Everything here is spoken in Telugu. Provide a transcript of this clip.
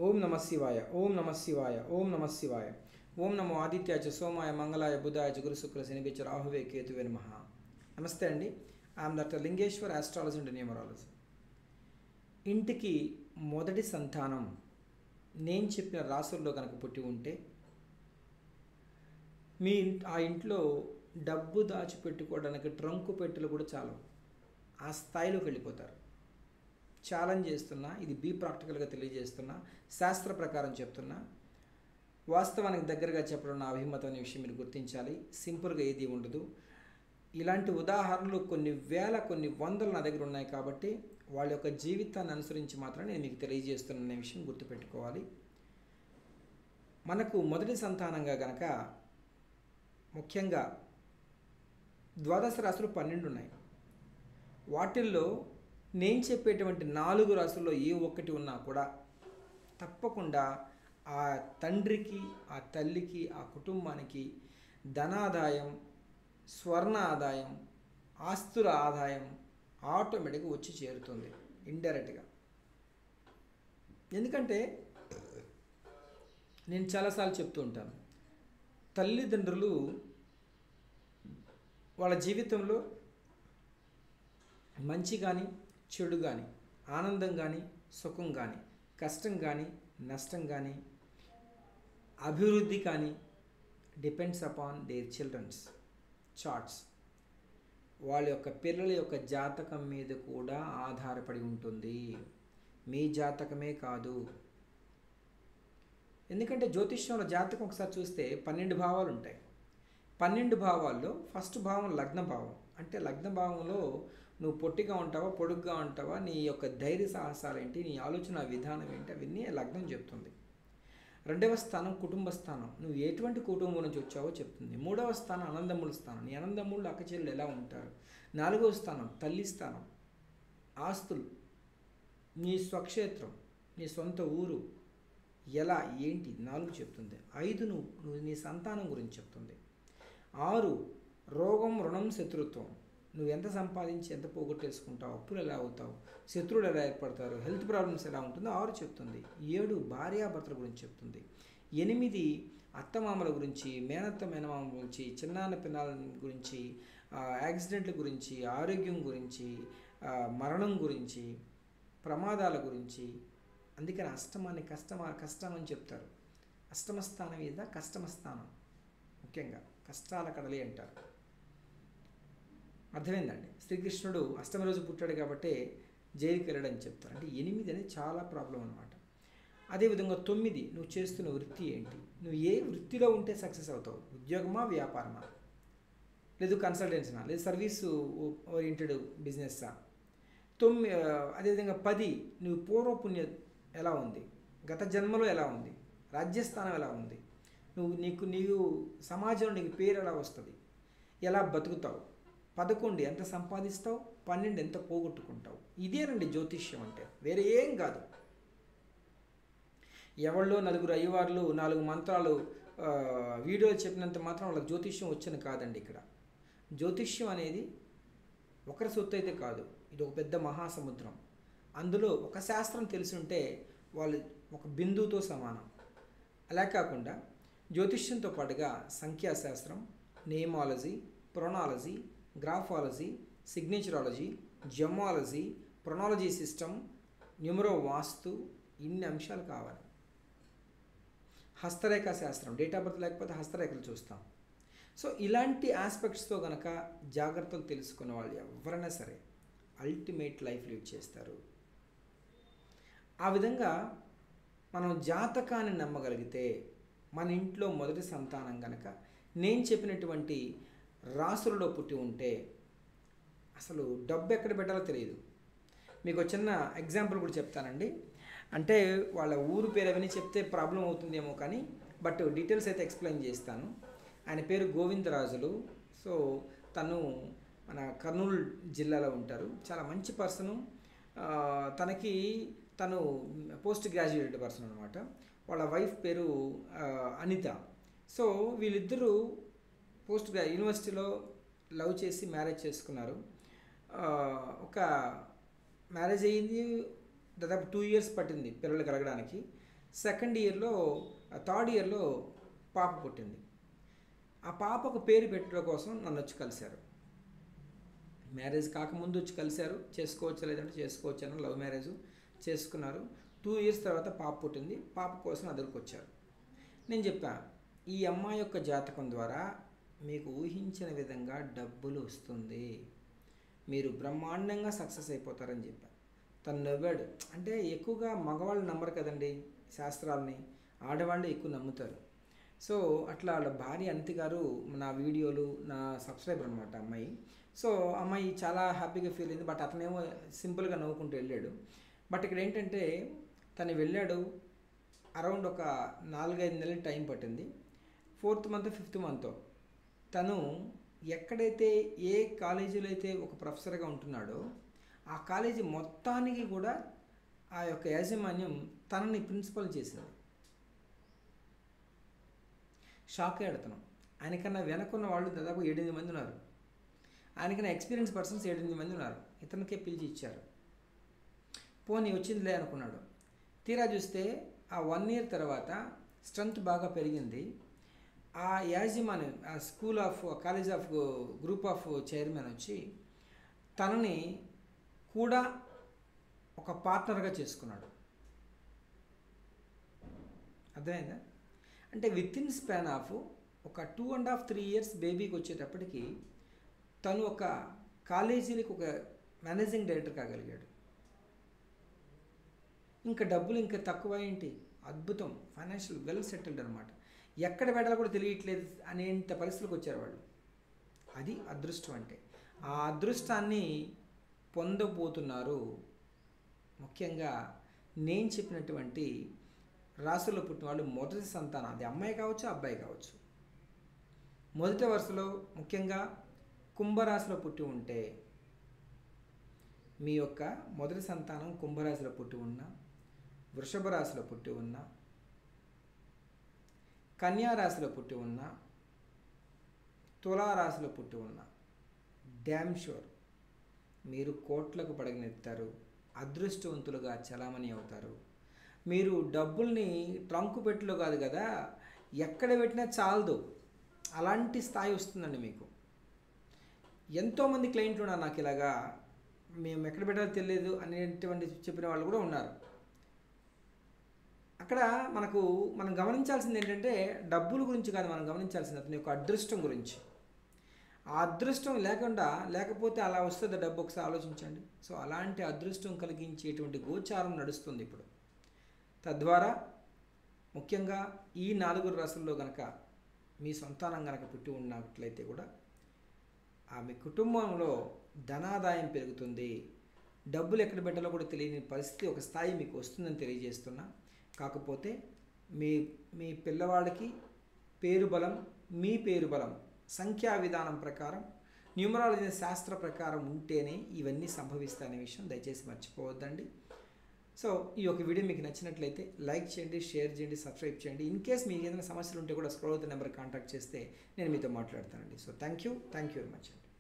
ఓం నమ శివాయ ఓం నమ శివాయ ఓం నమ శివాయ ఓం నమో ఆదిత్యాచ సోమాయ మంగళాయ బుధాయ గురు శుక్ర శనిబిచ్చ రాహువే కేతువే నమః నమస్తే అండి I'm doctor Lingeshwar astrology and numerology ఇంటికి మొదటి సంతానం నేను చెప్పిన రాసుల్లో కనుక పుట్టి ఉంటే మీ ఇంట్- ఆ ఇంట్లో డబ్బు దాచిపెట్టుకోవడానికి ట్రంకు పెట్టెలు కూడా చాలు ఆ స్థాయిలోకి వెళ్ళిపోతారు ఛాలెంజ్ చేస్తున్నా ఇది బీ ప్రాక్టికల్గా తెలియజేస్తున్నా శాస్త్ర ప్రకారం చెప్తున్నా వాస్తవానికి దగ్గరగా చెప్పడం నా అభిమతం అనే విషయం మీరు గుర్తించాలి సింపుల్గా ఏది ఉండదు ఇలాంటి ఉదాహరణలు కొన్ని వేల కొన్ని వందలు నా దగ్గర ఉన్నాయి కాబట్టి వాళ్ళ యొక్క జీవితాన్ని అనుసరించి మాత్రం నేను మీకు తెలియజేస్తున్న విషయం గుర్తుపెట్టుకోవాలి మనకు మొదటి సంతానంగా గనక ముఖ్యంగా ద్వాదశ రాశులు పన్నెండు ఉన్నాయి వాటిల్లో నేను చెప్పేటువంటి నాలుగు రాసుల్లో ఏ ఒక్కటి ఉన్నా కూడా తప్పకుండా ఆ తండ్రికి ఆ తల్లికి ఆ కుటుంబానికి ధనాదాయం స్వర్ణ ఆదాయం ఆస్తుల ఆదాయం ఆటోమేటిక్గా వచ్చి చేరుతుంది ఇండైరెక్ట్గా ఎందుకంటే నేను చాలాసార్లు చెప్తూ ఉంటాను తల్లిదండ్రులు వాళ్ళ జీవితంలో మంచి కానీ చెడు కానీ ఆనందం కానీ సుఖం కానీ కష్టం కానీ నష్టం కానీ అభివృద్ధి కానీ depends upon their childrens charts వాళ్ళ యొక్క పిల్లల యొక్క జాతకం మీద కూడా ఆధారపడి ఉంటుంది మీ జాతకమే కాదు ఎందుకంటే జ్యోతిష్యంలో జాతకం ఒకసారి చూస్తే పన్నెండు భావాలు ఉంటాయి పన్నెండు భావాల్లో ఫస్ట్ భావం లగ్న భావం అంటే లగ్న భావంలో నువ్వు పొట్టిగా ఉంటావా పొడుగ్గా ఉంటావా నీ యొక్క ధైర్య సాహసాలు ఏంటి నీ ఆలోచన విధానం ఏంటి అవన్నీ లగ్నం చెప్తుంది రెండవ స్థానం కుటుంబ స్థానం నువ్వు ఎటువంటి కుటుంబం నుంచి వచ్చావో చెప్తుంది మూడవ స్థానం అనందముల స్థానం నీ అనందముళ్ళు అక్కచెల్లు ఎలా ఉంటారు నాలుగవ స్థానం తల్లి స్థానం ఆస్తులు నీ స్వక్షేత్రం నీ సొంత ఊరు ఎలా ఏంటి నాలుగు చెప్తుంది ఐదు నువ్వు నువ్వు నీ సంతానం గురించి చెప్తుంది ఆరు రోగం రుణం శత్రుత్వం నువ్వు ఎంత సంపాదించి ఎంత పోగొట్టేసుకుంటావు అప్పులు ఎలా అవుతావు శత్రువులు ఎలా ఏర్పడతారు హెల్త్ ప్రాబ్లమ్స్ ఎలా ఉంటుందో ఆరు చెప్తుంది ఏడు భార్యాభర్తల గురించి చెప్తుంది ఎనిమిది అత్తమామల గురించి మేనత్త మేనమామ గురించి చిన్నాన్న పిన్నాల గురించి ఆ, యాక్సిడెంట్ల గురించి ఆరోగ్యం గురించి ఆ, మరణం గురించి ప్రమాదాల గురించి అందుకని అష్టమాన్ని కష్టమా కష్టం అని చెప్తారు అష్టమ స్థానం మీద కష్టమ స్థానం ముఖ్యంగా కష్టాల కడలి అంటారు అర్థమైందండి శ్రీకృష్ణుడు అష్టమి రోజు పుట్టాడు కాబట్టి జైలుకి వెళ్ళడని చెప్తారు అంటే ఎనిమిది అనేది చాలా ప్రాబ్లం అనమాట అదేవిధంగా తొమ్మిది నువ్వు చేస్తున్న వృత్తి ఏంటి నువ్వు ఏ వృత్తిలో ఉంటే సక్సెస్ అవుతావు ఉద్యోగమా వ్యాపారమా లేదు కన్సల్టెన్సీనా లేదు సర్వీసు ఓరియంటెడ్ బిజినెస్సా తొమ్మిది అదేవిధంగా పది నువ్వు పూర్వపుణ్య ఎలా ఉంది గత జన్మలో ఎలా ఉంది రాజ్యస్థానం ఎలా ఉంది నువ్వు నీకు నీకు సమాజంలో నీకు పేరు ఎలా వస్తుంది ఎలా బతుకుతావు పదకొండు ఎంత సంపాదిస్తావు పన్నెండు ఎంత పోగొట్టుకుంటావు ఇదేనండి జ్యోతిష్యం అంటే వేరే ఏం కాదు ఎవళ్ళో నలుగురు అయ్యవార్లు నాలుగు మంత్రాలు ఆ, వీడియోలు చెప్పినంత మాత్రం వాళ్ళకి జ్యోతిష్యం వచ్చిన కాదండి ఇక్కడ జ్యోతిష్యం అనేది ఒకరి సొత్తు అయితే కాదు ఇది ఒక పెద్ద మహాసముద్రం అందులో ఒక శాస్త్రం తెలిసి ఉంటే వాళ్ళు ఒక బిందువుతో సమానం అలా కాకుండా జ్యోతిష్యంతో పాటుగా సంఖ్యాశాస్త్రం namology pronology graphology signatureology gemology pronology system numero vastu ఇన్ని అంశాలు కావాలి హస్తరేఖ శాస్త్రం డేట్ ఆఫ్ బర్త్ లేకపోతే హస్తరేఖలు చూస్తాం సో ఇలాంటి ఆస్పెక్ట్స్తో గనక జాగ్రత్తలు తెలుసుకున్న వాళ్ళు ఎవరైనా సరే అల్టిమేట్ లైఫ్ లీడ్ చేస్తారు ఆ విధంగా మనం జాతకాన్ని నమ్మగలిగితే మన ఇంట్లో మొదటి సంతానం గనక నేను చెప్పినటువంటి రాసులలో పుట్టి ఉంటే అసలు డబ్బు ఎక్కడ పెట్టాలో తెలియదు మీకు ఒక చిన్న ఎగ్జాంపుల్ కూడా చెప్తానండి అంటే వాళ్ళ ఊరు పేరు అవన్నీ చెప్తే ప్రాబ్లం అవుతుందేమో కానీ బట్ డీటెయిల్స్ అయితే ఎక్స్ప్లెయిన్ చేస్తాను ఆయన పేరు గోవిందరాజులు సో తను మన కర్నూలు జిల్లాలో ఉంటారు చాలా మంచి పర్సను ఆ, తనకి తను పోస్ట్ గ్రాడ్యుయేట్ పర్సన్ అనమాట వాళ్ళ వైఫ్ పేరు ఆ, అనిత సో వీళ్ళిద్దరూ పోస్ట్ గ్రా యూనివర్సిటీలో లవ్ చేసి మ్యారేజ్ చేసుకున్నారు ఆ, ఒక మ్యారేజ్ అయ్యింది దాదాపు టూ ఇయర్స్ పట్టింది పిల్లలు కలగడానికి సెకండ్ ఇయర్లో థర్డ్ ఇయర్లో పాప పుట్టింది ఆ పాపకు పేరు పెట్టడం కోసం నన్ను వచ్చి కలిశారు మ్యారేజ్ కాకముందు వచ్చి కలిశారు చేసుకోవచ్చు లేదంటే చేసుకోవచ్చు అని లవ్ మ్యారేజ్ చేసుకున్నారు టూ ఇయర్స్ తర్వాత పాప పుట్టింది పాప కోసం నా దగ్గరకు వచ్చారు నేను చెప్పా ఈ అమ్మాయి యొక్క జాతకం ద్వారా మీకు ఊహించిన విధంగా డబ్బులు వస్తుంది మీరు బ్రహ్మాండంగా సక్సెస్ అయిపోతారని చెప్పా తను నవ్వాడు అంటే ఎక్కువగా మగవాళ్ళు నమ్మరు కదండి శాస్త్రాలని ఆడవాళ్ళు ఎక్కువ నమ్ముతారు సో అట్లా వాళ్ళ భార్య అనితి గారు నా వీడియోలు నా సబ్స్క్రైబర్ అనమాట అమ్మాయి సో అమ్మాయి చాలా హ్యాపీగా ఫీల్ అయింది బట్ అతనేమో సింపుల్గా నవ్వుకుంటూ వెళ్ళాడు బట్ ఇక్కడ ఏంటంటే తను వెళ్ళాడు అరౌండ్ ఒక నాలుగైదు నెలలు టైం పట్టింది ఫోర్త్ మంత్ ఫిఫ్త్ మంత్ తను ఎక్కడైతే ఏ కాలేజీలో అయితే ఒక ప్రొఫెసర్గా ఉంటున్నాడో ఆ కాలేజీ మొత్తానికి కూడా ఆ యొక్క యాజమాన్యం తనని ప్రిన్సిపల్ చేసింది షాక్ అయ్యాడు ఆయనకన్నా వెనకున్న వాళ్ళు దాదాపు ఏడెనిమిది మంది ఉన్నారు ఆయనకన్నా ఎక్స్పీరియన్స్ పర్సన్స్ ఏడెనిమిది మంది ఉన్నారు ఇతనికే పిలిచి ఇచ్చారు పోనీ వచ్చిందిలే అనుకున్నాడు తీరా చూస్తే ఆ వన్ ఇయర్ తర్వాత స్ట్రెంత్ బాగా పెరిగింది ఆ యాజమాన్యం ఆ school of college of group of chairman వచ్చి తనని కూడా ఒక పార్ట్నర్గా చేసుకున్నాడు అర్థమైందా అంటే విత్ ఇన్ స్పాన్ ఆఫ్ ఒక two and half three years బేబీకి వచ్చేటప్పటికి తను ఒక కాలేజీలకు ఒక మేనేజింగ్ డైరెక్టర్ కాగలిగాడు ఇంకా డబ్బులు ఇంకా తక్కువ ఏంటి అద్భుతం ఫైనాన్షియల్ వెల్ సెటిల్డ్ అనమాట ఎక్కడ పెట్టాలో కూడా తెలియట్లేదు అనేంత పరిస్థితులకు వచ్చారు వాళ్ళు అది అదృష్టం అంటే ఆ అదృష్టాన్ని పొందబోతున్నారు ముఖ్యంగా నేను చెప్పినటువంటి రాశుల్లో పుట్టిన వాళ్ళు మొదటి సంతానం అది అమ్మాయి కావచ్చు అబ్బాయి కావచ్చు మొదటి వరుసలో ముఖ్యంగా కుంభరాశిలో పుట్టి ఉంటే మీ యొక్క మొదటి సంతానం కుంభరాశిలో పుట్టి ఉన్న వృషభ రాశిలో పుట్టి ఉన్న కన్యా రాశిలో పుట్టి ఉన్న తులారాశిలో పుట్టి ఉన్న డ్యామ్ షూర్ మీరు కోట్లకు పడగనెత్తారు అదృష్టవంతులుగా చలామణి అవుతారు మీరు డబ్బుల్ని ట్రంకు పెట్టులో కాదు కదా ఎక్కడ పెట్టినా చాలదు అలాంటి స్థాయి వస్తుందండి మీకు ఎంతోమంది క్లయింట్లు ఉన్నారు నాకు ఇలాగా మేము ఎక్కడ పెట్టాలో తెలియదు అనేటువంటి చెప్పిన వాళ్ళు కూడా ఉన్నారు అక్కడ మనకు మనం గమనించాల్సింది ఏంటంటే డబ్బుల గురించి కాదు మనం గమనించాల్సింది అతని యొక్క అదృష్టం గురించి ఆ అదృష్టం లేకుండా లేకపోతే అలా వస్తుంది డబ్బు ఒకసారి ఆలోచించండి సో అలాంటి అదృష్టం కలిగించేటువంటి గోచారం నడుస్తుంది ఇప్పుడు తద్వారా ముఖ్యంగా ఈ నాలుగు రాసుల్లో గనక మీ సంతానం గనక పుట్టి ఉన్నట్లయితే కూడా ఆ మీ కుటుంబంలో ధనాదాయం పెరుగుతుంది డబ్బులు ఎక్కడ పెట్టాలో కూడా తెలియని పరిస్థితి ఒక స్థాయి మీకు వస్తుందని తెలియజేస్తున్నా కాకపోతే మీ మీ పిల్లవాడికి పేరు బలం మీ పేరు బలం సంఖ్యా విధానం ప్రకారం న్యూమరాలజీ శాస్త్ర ప్రకారం ఉంటేనే ఇవన్నీ సంభవిస్తాయనే విషయం దయచేసి మర్చిపోవద్దండి సో ఈ యొక్క వీడియో మీకు నచ్చినట్లయితే లైక్ చేయండి షేర్ చేయండి సబ్స్క్రైబ్ చేయండి ఇన్ కేస్ మీకు ఏదైనా సమస్యలు ఉంటే కూడా స్క్రోల్ అవుతున్న నెంబర్ కాంటాక్ట్ చేస్తే నేను మీతో మాట్లాడతానండి so thank you thank you very much అండి